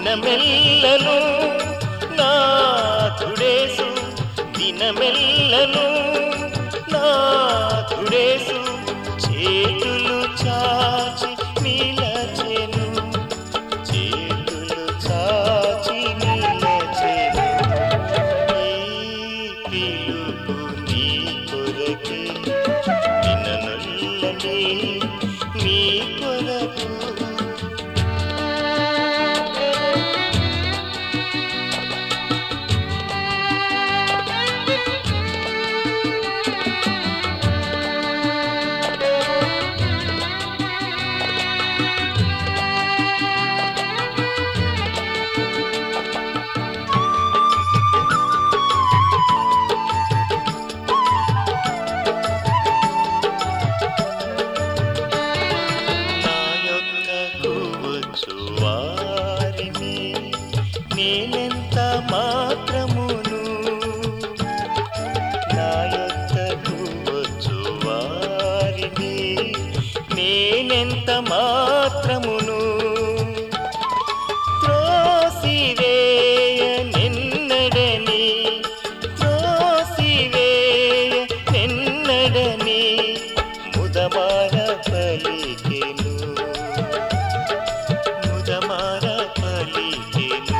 దినమెల్లను నాథుడేసు దినమెల్లను నాథుడేసు చేతులు చాచి నిలచెను చేతులు చాచి నిలచెను ఈ పిలుపు నీ కొరకే విననొల్లని నీ కొరకు నా యొక్కకు వచ్చు వారిని నేనెంత మాత్రమును నా యొక్కకు వచ్చు వారిని నేనెంత మాత్రమును త్రోసివేయ నిన్నడని త్రోసివేయ నిన్నడని ముదమార పలికెను ముదమార పలికెను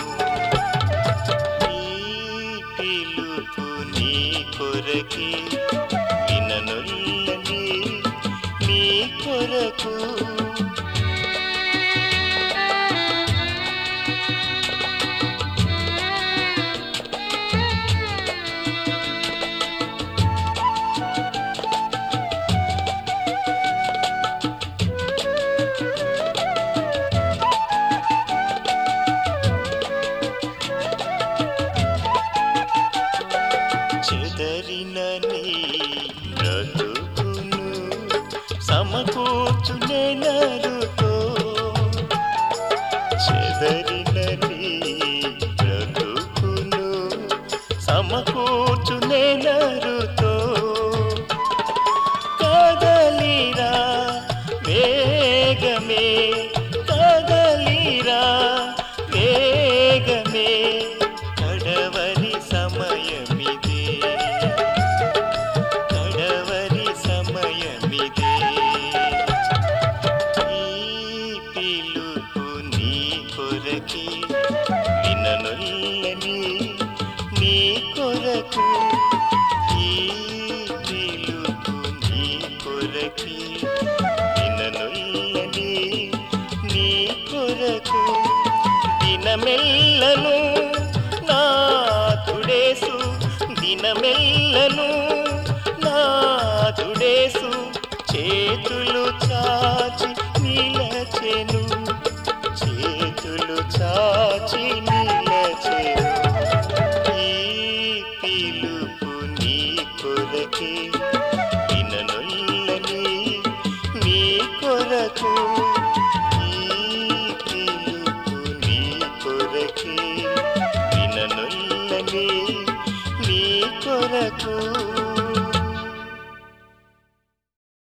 ఈ పిలుపు నీ కొరకే విననొల్లని నీ కొరకు చెదరిన నీ బ్రతుకును సమకూర్చునే నరుతో చెదరిన నీ బ్రతుకును సమకూర్చునే నరు